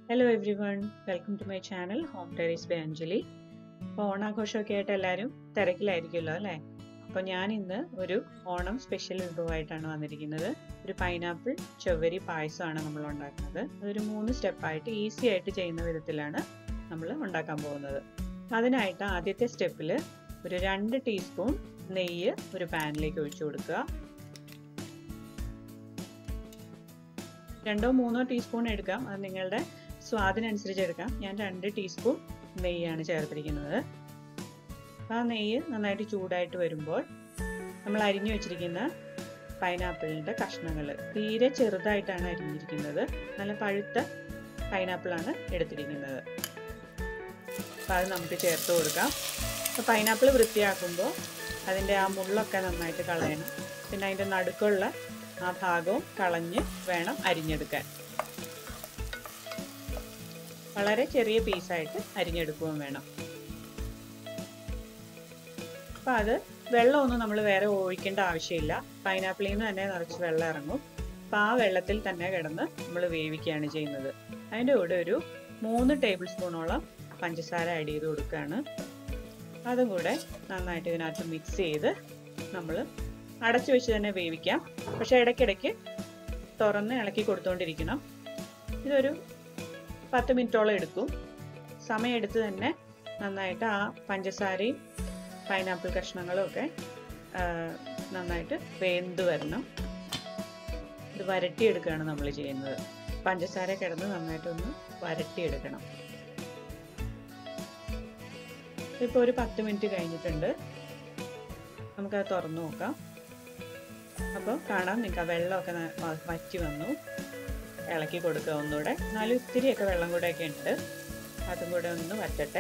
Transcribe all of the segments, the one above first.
hello everyone welcome to my channel home terrace by Anjali അപ്പോൾ ഓണാഘോഷമൊക്കെ ആയിട്ട് എല്ലാവരും തിരക്കിലായിരിക്കുമല്ലോ അല്ലേ അപ്പോൾ ഞാൻ ഇന്ന് ഒരു ഓണം സ്പെഷ്യൽ വിഭവമായിട്ടാണ് വന്നിരിക്കുന്നത് ഒരു പൈനാപ്പിൾ ചൊവ്വരി പായസമാണ് നമ്മൾ ഉണ്ടാക്കുന്നത് അതൊരു മൂന്ന് സ്റ്റെപ്പായിട്ട് ഈസി ആയിട്ട് ചെയ്യുന്ന വിധത്തിലാണ് നമ്മൾ ഉണ്ടാക്കാൻ പോകുന്നത് അതിനായിട്ട് ആദ്യത്തെ സ്റ്റെപ്പിൽ ഒരു രണ്ട് ടീസ്പൂൺ നെയ്യ് ഒരു പാനിലേക്ക് ഒഴിച്ചു കൊടുക്കുക രണ്ടോ മൂന്നോ ടീസ്പൂൺ എടുക്കാം അത് നിങ്ങളുടെ സ്വാദിനനുസരിച്ച് എടുക്കാം ഞാൻ രണ്ട് ടീസ്പൂൺ നെയ്യാണ് ചേർത്തിരിക്കുന്നത് ആ നെയ്യ് നന്നായിട്ട് ചൂടായിട്ട് വരുമ്പോൾ നമ്മൾ അരിഞ്ഞു വെച്ചിരിക്കുന്ന പൈനാപ്പിളിൻ്റെ കഷ്ണങ്ങൾ തീരെ ചെറുതായിട്ടാണ് അരിഞ്ഞിരിക്കുന്നത് നല്ല പഴുത്ത പൈനാപ്പിളാണ് എടുത്തിരിക്കുന്നത് അപ്പോൾ അത് നമുക്ക് ചേർത്ത് കൊടുക്കാം അപ്പോൾ പൈനാപ്പിൾ വൃത്തിയാക്കുമ്പോൾ അതിൻ്റെ ആ മുള്ളൊക്കെ നന്നായിട്ട് കളയണം പിന്നെ അതിൻ്റെ നടുക്കുള്ള ആ ഭാഗവും കളഞ്ഞ് വേണം അരിഞ്ഞെടുക്കാൻ വളരെ ചെറിയ പീസായിട്ട് അരിഞ്ഞെടുക്കുകയും വേണം അപ്പം അത് വെള്ളമൊന്നും നമ്മൾ വേറെ ഒഴിക്കേണ്ട ആവശ്യമില്ല പൈനാപ്പിളിൽ നിന്ന് തന്നെ നിറച്ച് വെള്ളം ഇറങ്ങും അപ്പം ആ വെള്ളത്തിൽ തന്നെ കിടന്ന് നമ്മൾ വേവിക്കുകയാണ് ചെയ്യുന്നത് അതിൻ്റെ കൂടെ ഒരു മൂന്ന് ടേബിൾ സ്പൂണോളം പഞ്ചസാര ആഡ് ചെയ്ത് കൊടുക്കുകയാണ് അതും കൂടെ നന്നായിട്ട് ഇതിനകത്ത് മിക്സ് ചെയ്ത് നമ്മൾ അടച്ചു വെച്ച് തന്നെ വേവിക്കാം പക്ഷേ ഇടയ്ക്കിടയ്ക്ക് തുറന്ന് ഇളക്കി കൊടുത്തുകൊണ്ടിരിക്കണം ഇതൊരു പത്ത് മിനിറ്റോളം എടുക്കും സമയമെടുത്ത് തന്നെ നന്നായിട്ട് ആ പഞ്ചസാരയും പൈനാപ്പിൾ കഷ്ണങ്ങളും ഒക്കെ നന്നായിട്ട് വെന്ത് വരണം ഇത് വരട്ടിയെടുക്കുകയാണ് നമ്മൾ ചെയ്യുന്നത് പഞ്ചസാര കിടന്ന് നന്നായിട്ടൊന്ന് വരട്ടിയെടുക്കണം ഇപ്പോൾ ഒരു പത്ത് മിനിറ്റ് കഴിഞ്ഞിട്ടുണ്ട് നമുക്കത് തുറന്നു നോക്കാം അപ്പോൾ കാണാം നിങ്ങൾക്ക് ആ വെള്ളമൊക്കെ വറ്റി വന്നു ഇളക്കി കൊടുക്കുക ഒന്നുകൂടെ എന്നാലും ഇത്തിരിയൊക്കെ വെള്ളം കൂടെയൊക്കെ ഉണ്ട് അതും കൂടെ ഒന്ന് വറ്റട്ടെ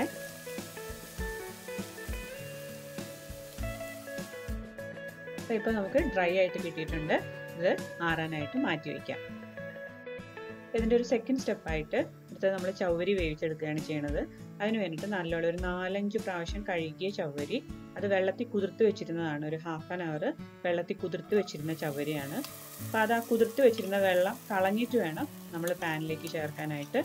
അപ്പോൾ ഇപ്പോൾ നമുക്ക് ഡ്രൈ ആയിട്ട് കിട്ടിയിട്ടുണ്ട് ഇത് ആറാനായിട്ട് മാറ്റി വയ്ക്കാം ഇതിൻ്റെ ഒരു സെക്കൻഡ് സ്റ്റെപ്പായിട്ട് അടുത്തത് നമ്മൾ ചവ്വരി വേവിച്ചെടുക്കുകയാണ് ചെയ്യണത് അതിന് വേണ്ടിയിട്ട് നല്ലോണം ഒരു നാലഞ്ച് പ്രാവശ്യം കഴുകിയ ചവ്വരി അത് വെള്ളത്തിൽ കുതിർത്ത് വെച്ചിരുന്നതാണ് ഒരു ഹാഫ് ആൻ അവർ വെള്ളത്തിൽ കുതിർത്ത് വെച്ചിരുന്ന ചവരിയാണ് അപ്പോൾ അത് ആ കുതിർത്ത് വെച്ചിരുന്ന വെള്ളം കളഞ്ഞിട്ട് വേണം നമ്മൾ പാനിലേക്ക് ചേർക്കാനായിട്ട്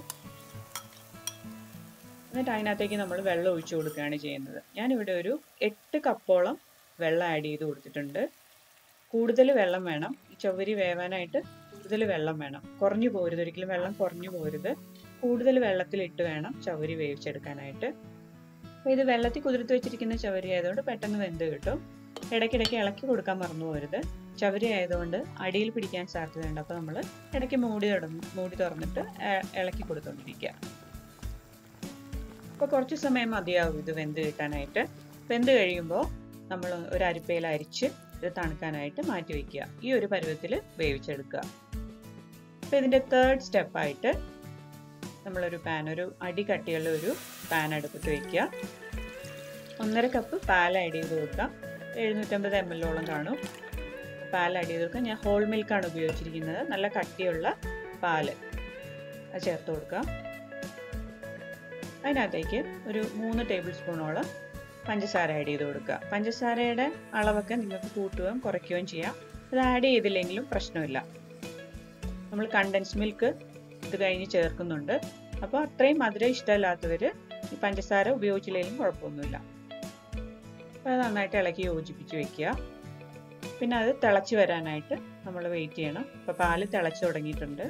എന്നിട്ട് അതിനകത്തേക്ക് നമ്മൾ വെള്ളം ഒഴിച്ചു കൊടുക്കുകയാണ് ചെയ്യുന്നത് ഞാനിവിടെ ഒരു എട്ട് കപ്പോളം വെള്ളം ആഡ് ചെയ്ത് കൊടുത്തിട്ടുണ്ട് കൂടുതൽ വെള്ളം വേണം ഈ ചവരി വേവാനായിട്ട് കൂടുതൽ വെള്ളം വേണം കുറഞ്ഞു പോരുത് ഒരിക്കലും വെള്ളം കുറഞ്ഞു പോരുത് കൂടുതൽ വെള്ളത്തിലിട്ട് വേണം ചവരി വേവിച്ചെടുക്കാനായിട്ട് അപ്പോൾ ഇത് വെള്ളത്തിൽ കുതിർത്ത് വെച്ചിരിക്കുന്ന ചവരി ആയതുകൊണ്ട് പെട്ടെന്ന് വെന്ത് കിട്ടും ഇടയ്ക്കിടയ്ക്ക് ഇളക്കി കൊടുക്കാൻ മറന്നു പോരുത് ചവരി ആയതുകൊണ്ട് അടിയിൽ പിടിക്കാൻ സാധ്യതയുണ്ട് അപ്പോൾ നമ്മൾ ഇടയ്ക്ക് മൂടി തുറന്ന് മൂടി തുറന്നിട്ട് ഇളക്കി കൊടുത്തുകൊണ്ടിരിക്കുക അപ്പോൾ കുറച്ച് സമയം മതിയാവും ഇത് വെന്ത് കിട്ടാനായിട്ട് വെന്ത് കഴിയുമ്പോൾ നമ്മൾ ഒരു അരിപ്പയിൽ അരിച്ച് ഇത് തണുക്കാനായിട്ട് മാറ്റി വയ്ക്കുക ഈ ഒരു പരുവത്തിൽ വേവിച്ചെടുക്കുക അപ്പോൾ ഇതിൻ്റെ തേർഡ് സ്റ്റെപ്പായിട്ട് നമ്മളൊരു പാൻ ഒരു അടി കട്ടിയുള്ള ഒരു പാൻ അടുപ്പത്ത് വയ്ക്കുക ഒന്നര കപ്പ് പാൽ ആഡ് ചെയ്ത് കൊടുക്കാം എഴുന്നൂറ്റമ്പത് എം എല്ലോളം കാണും പാൽ ആഡ് ചെയ്ത് കൊടുക്കാം ഞാൻ ഹോൾ മിൽക്കാണ് ഉപയോഗിച്ചിരിക്കുന്നത് നല്ല കട്ടിയുള്ള പാല് അത് ചേർത്ത് കൊടുക്കാം അതിനകത്തേക്ക് ഒരു മൂന്ന് ടേബിൾ സ്പൂണോളം പഞ്ചസാര ആഡ് ചെയ്ത് കൊടുക്കുക പഞ്ചസാരയുടെ അളവൊക്കെ നിങ്ങൾക്ക് കൂട്ടുകയും കുറയ്ക്കുകയും ചെയ്യാം ഇത് ആഡ് ചെയ്തില്ലെങ്കിലും പ്രശ്നമില്ല നമ്മൾ കണ്ടൻസ് മിൽക്ക് ഇത് കഴിഞ്ഞ് ചേർക്കുന്നുണ്ട് അപ്പോൾ അത്രയും മധുരം ഇഷ്ടമില്ലാത്തവർ ഈ പഞ്ചസാര ഉപയോഗിച്ചില്ലെങ്കിലും കുഴപ്പമൊന്നുമില്ല അപ്പോൾ അത് നന്നായിട്ട് ഇളക്കി യോജിപ്പിച്ച് വെക്കുക പിന്നെ അത് തിളച്ച് വരാനായിട്ട് നമ്മൾ വെയിറ്റ് ചെയ്യണം അപ്പോൾ പാല് തിളച്ച് തുടങ്ങിയിട്ടുണ്ട്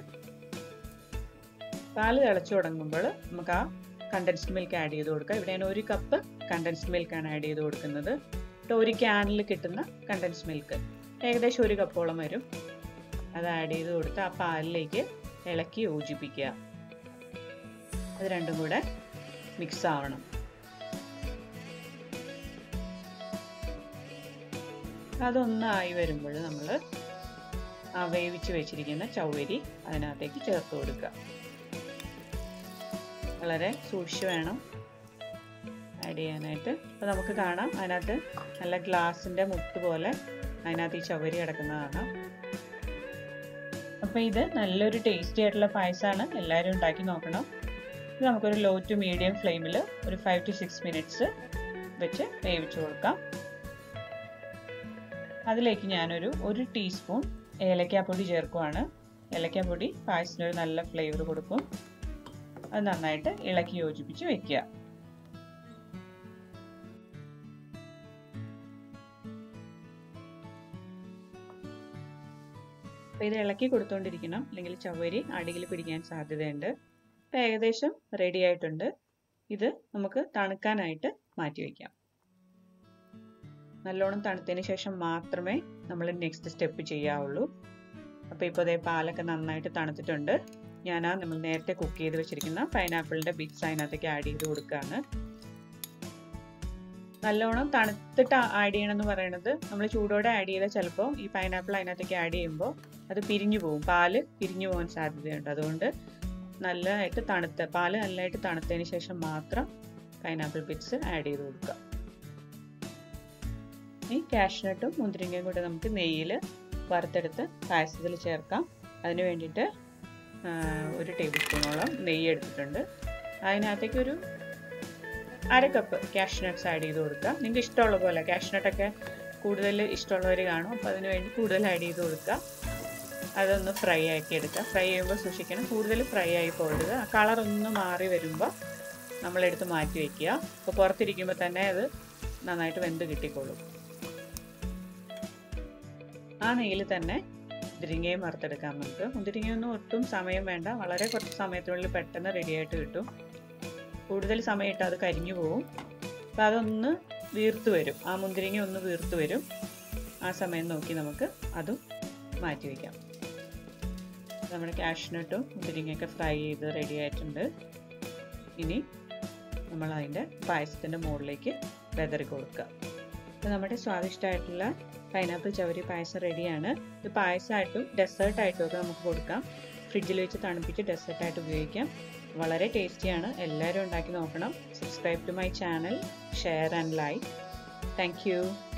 പാല് തിളച്ച് തുടങ്ങുമ്പോൾ നമുക്ക് ആ കണ്ടൻസ്ഡ് മിൽക്ക് ആഡ് ചെയ്ത് കൊടുക്കുക ഇവിടെ ഞാൻ ഒരു കപ്പ് കണ്ടൻസ്ഡ് മിൽക്കാണ് ആഡ് ചെയ്ത് കൊടുക്കുന്നത് ഒരു ക്യാനിൽ കിട്ടുന്ന കണ്ടൻസ്ഡ് മിൽക്ക് ഏകദേശം ഒരു കപ്പോളം വരും അത് ആഡ് ചെയ്ത് കൊടുത്ത് ആ പാലിലേക്ക് ഇളക്കി യോജിപ്പിക്കുക അത് രണ്ടും കൂടെ മിക്സ് ആവണം അതൊന്നായി വരുമ്പോൾ നമ്മൾ ആ വേവിച്ച് വെച്ചിരിക്കുന്ന ചവ്വരി അതിനകത്തേക്ക് ചേർത്ത് കൊടുക്കുക വളരെ സൂക്ഷിച്ച് വേണം ആഡ് ചെയ്യാനായിട്ട് അപ്പോൾ നമുക്ക് കാണാം അതിനകത്ത് നല്ല ഗ്ലാസിൻ്റെ മുത്ത് പോലെ അതിനകത്ത് ഈ ചവരി കിടക്കുന്നതാണ് അപ്പോൾ ഇത് നല്ലൊരു ടേസ്റ്റി ആയിട്ടുള്ള പായസമാണ് എല്ലാവരും ഉണ്ടാക്കി നോക്കണം ഇത് നമുക്കൊരു ലോ ടു മീഡിയം ഫ്ലെയിമിൽ ഒരു ഫൈവ് ടു സിക്സ് മിനിറ്റ്സ് വെച്ച് വേവിച്ച് കൊടുക്കാം അതിലേക്ക് ഞാനൊരു ഒരു ടീസ്പൂൺ ഏലക്കാപ്പൊടി ചേർക്കുവാണ് ഏലക്കാപ്പൊടി പായസത്തിന് ഒരു നല്ല ഫ്ലേവർ കൊടുക്കും അത് നന്നായിട്ട് ഇളക്കി യോജിപ്പിച്ച് വെക്കുക അപ്പോൾ ഇത് ഇളക്കി കൊടുത്തുകൊണ്ടിരിക്കണം അല്ലെങ്കിൽ ചവരി അടിയിൽ പിടിക്കാൻ സാധ്യതയുണ്ട് ഇപ്പം ഏകദേശം റെഡി ആയിട്ടുണ്ട് ഇത് നമുക്ക് തണുക്കാനായിട്ട് മാറ്റി വയ്ക്കാം നല്ലോണം തണുത്തതിന് ശേഷം മാത്രമേ നമ്മൾ നെക്സ്റ്റ് സ്റ്റെപ്പ് ചെയ്യാവുള്ളൂ അപ്പോൾ ഇപ്പോൾ അതേ പാലൊക്കെ നന്നായിട്ട് തണുത്തിട്ടുണ്ട് ഞാൻ ആ നമ്മൾ നേരത്തെ കുക്ക് ചെയ്ത് വെച്ചിരിക്കുന്ന പൈനാപ്പിളിൻ്റെ ബിറ്റ്സ് അതിനകത്തേക്ക് ആഡ് ചെയ്ത് കൊടുക്കുകയാണ് നല്ലോണം തണുത്തിട്ട് ആഡ് ചെയ്യണമെന്ന് പറയുന്നത് നമ്മൾ ചൂടോടെ ആഡ് ചെയ്താൽ ചിലപ്പോൾ ഈ പൈനാപ്പിൾ അതിനകത്തേക്ക് ആഡ് ചെയ്യുമ്പോൾ അത് പിരിഞ്ഞു പോകും പാല് പിരിഞ്ഞു പോകാൻ സാധ്യതയുണ്ട് അതുകൊണ്ട് നല്ലതായിട്ട് തണുത്ത പാല് നല്ലതായിട്ട് തണുത്തതിന് ശേഷം മാത്രം പൈനാപ്പിൾ ബിറ്റ്സ് ആഡ് ചെയ്ത് കൊടുക്കുക ഈ കാഷ്നട്ടും മുന്തിരിങ്ങയും കൂടെ നമുക്ക് നെയ്യിൽ വറുത്തെടുത്ത് പായസത്തിൽ ചേർക്കാം അതിന് വേണ്ടിയിട്ട് ഒരു ടേബിൾ സ്പൂണോളം നെയ്യ് എടുത്തിട്ടുണ്ട് അതിനകത്തേക്ക് ഒരു അര കപ്പ് കാഷ്നട്ട്സ് ആഡ് ചെയ്ത് കൊടുക്കുക നിങ്ങൾക്ക് ഇഷ്ടമുള്ള പോലെ കാഷ്നട്ടൊക്കെ കൂടുതൽ ഇഷ്ടമുള്ളവർ കാണും അപ്പോൾ അതിന് വേണ്ടി കൂടുതൽ ആഡ് ചെയ്ത് കൊടുക്കുക അതൊന്ന് ഫ്രൈ ആക്കി എടുക്കുക ഫ്രൈ ചെയ്യുമ്പോൾ സൂക്ഷിക്കണം കൂടുതൽ ഫ്രൈ ആയി പോകരുത് ആ കളർ ഒന്ന് മാറി വരുമ്പോൾ നമ്മളെടുത്ത് മാറ്റി വയ്ക്കുക അപ്പോൾ പുറത്തിരിക്കുമ്പോൾ തന്നെ അത് നന്നായിട്ട് വെന്ത് കിട്ടിക്കോളും ആ നെയ്യിൽ തന്നെ മുന്തിരിങ്ങയും വറുത്തെടുക്കാം നമുക്ക് മുന്തിരിങ്ങയൊന്നും ഒട്ടും സമയം വേണ്ട വളരെ കുറച്ച് സമയത്തിനുള്ളിൽ പെട്ടെന്ന് റെഡിയായിട്ട് കിട്ടും കൂടുതൽ സമയം ഇട്ട് അത് കരിഞ്ഞു പോവും അപ്പോൾ അതൊന്ന് വീർത്ത് വരും ആ മുന്തിരിങ്ങ ഒന്ന് വീർത്ത് വരും ആ സമയം നോക്കി നമുക്ക് അതും മാറ്റി വയ്ക്കാം നമ്മുടെ കാഷ്നട്ടും മുന്തിരിങ്ങയൊക്കെ ഫ്രൈ ചെയ്ത് റെഡി ആയിട്ടുണ്ട് ഇനി നമ്മൾ അതിൻ്റെ പായസത്തിൻ്റെ മുകളിലേക്ക് വെതറി കൊടുക്കുക അപ്പോൾ നമ്മുടെ സ്വാദിഷ്ടമായിട്ടുള്ള പൈനാപ്പിൾ ചവരി പായസം റെഡിയാണ് ഇത് പായസമായിട്ടും ഡെസേർട്ടായിട്ടും ഒക്കെ നമുക്ക് കൊടുക്കാം ഫ്രിഡ്ജിൽ വെച്ച് തണുപ്പിച്ച് ഡെസേർട്ടായിട്ട് ഉപയോഗിക്കാം വളരെ ടേസ്റ്റിയാണ് എല്ലാവരും ഉണ്ടാക്കി നോക്കണം subscribe to my channel share and like thank